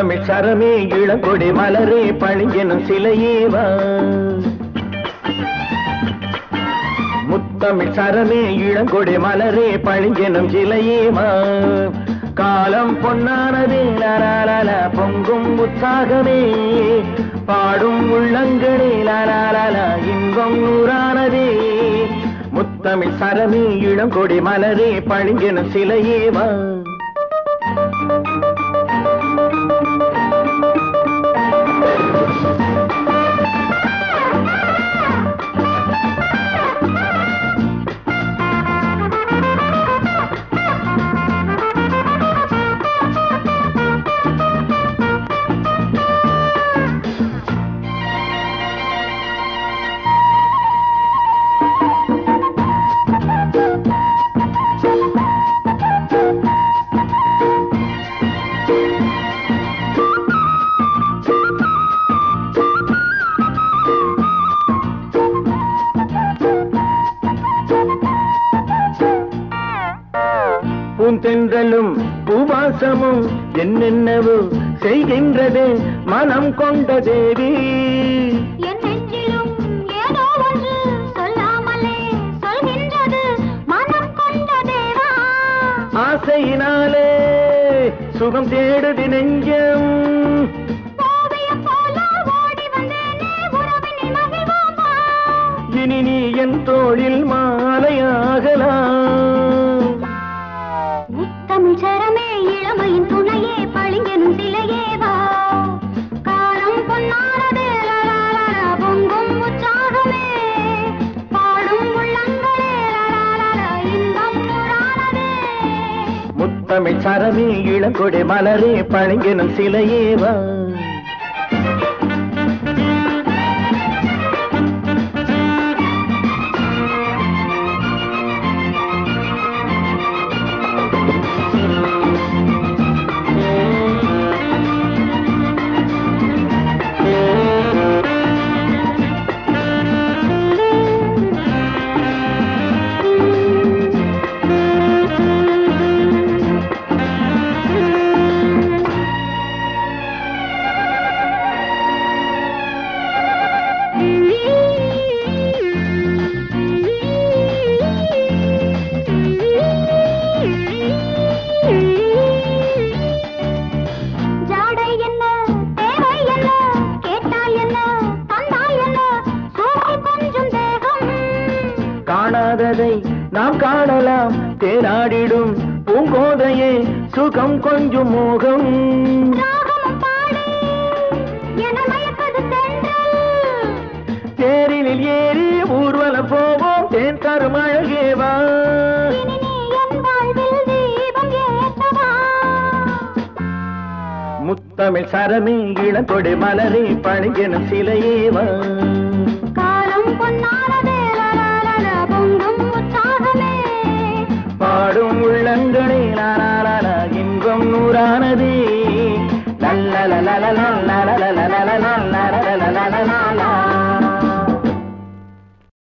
முத்தமிழ் சரமே இளங்கொடி மலரே பழிஞ்செனும் சிலையேவா முத்தமிழ் சரமே இளங்கொடி மலரே பழிஞ்செனும் சிலையேவா காலம் பொன்னானதே லலாலல பொங்கும் உற்சாகமே பாடும் உள்ளங்களே லலாலல இன்பம் நூறானதே முத்தமிழ் சரமே இளங்கொடி மலரே பழிஞ்செனும் சிலையேவா பூந்தென்றலும் பூவாசமும் என்னென்னவோ செய்கின்றது மனம் கொண்ட தேவி என் நெஞ்சிலும் ஏதோ ஒன்று சொல்லாமலே சொல்கின்றது மனம் கொண்ட தேவா ஆசையினாலே சுகம் தேடுதி நெஞ்சம் ஓவியம் போல ஓடி வந்தேனே உறவினில் மகிழ்வோமா இனி நீ என் தோளில் மாலையாகலாம் முத்தமிழ் சரமே இளமையின் துணையே பளிங்கெனும் சிலையே வா காலம் பொன்னானது லலாலல, பொங்கும் உற்சாகமே பாடும் உள்ளங்களே லலாலல, இன்பம் நூறானதே முத்தமிழ் சரமே இளங்கொடி மலரே பழங்கினும் சிலையேவா ஜாடை என்ன தேவை என்ன கேட்டால் என்ன தந்தால் என்ன சூழல் கொஞ்சம் தேகம் காணாததை நாம் காணலாம் தேனாடிடும் பூங்கோதையே சுகம் கொஞ்சம் மோகம் ராகமும் பாடி என மயப்பது தென்றல் தேரினில் ஏறி ஊர்வலம் போவோம் தேன் தரும் அழகேவா இனி நீ என் வாழ்வில் தீபம் ஏற்றவா முத்தமிழ் சரமே இளங்கொடி மலரே பழங்கினும் சிலையேவா காலம் பொன்னானதே லலாலல, பொங்கும் உற்சாகமே பாடும் உள்ளங்களே லாலாலல இன்பம் நூறானதே லல்லல லலல லலல லலல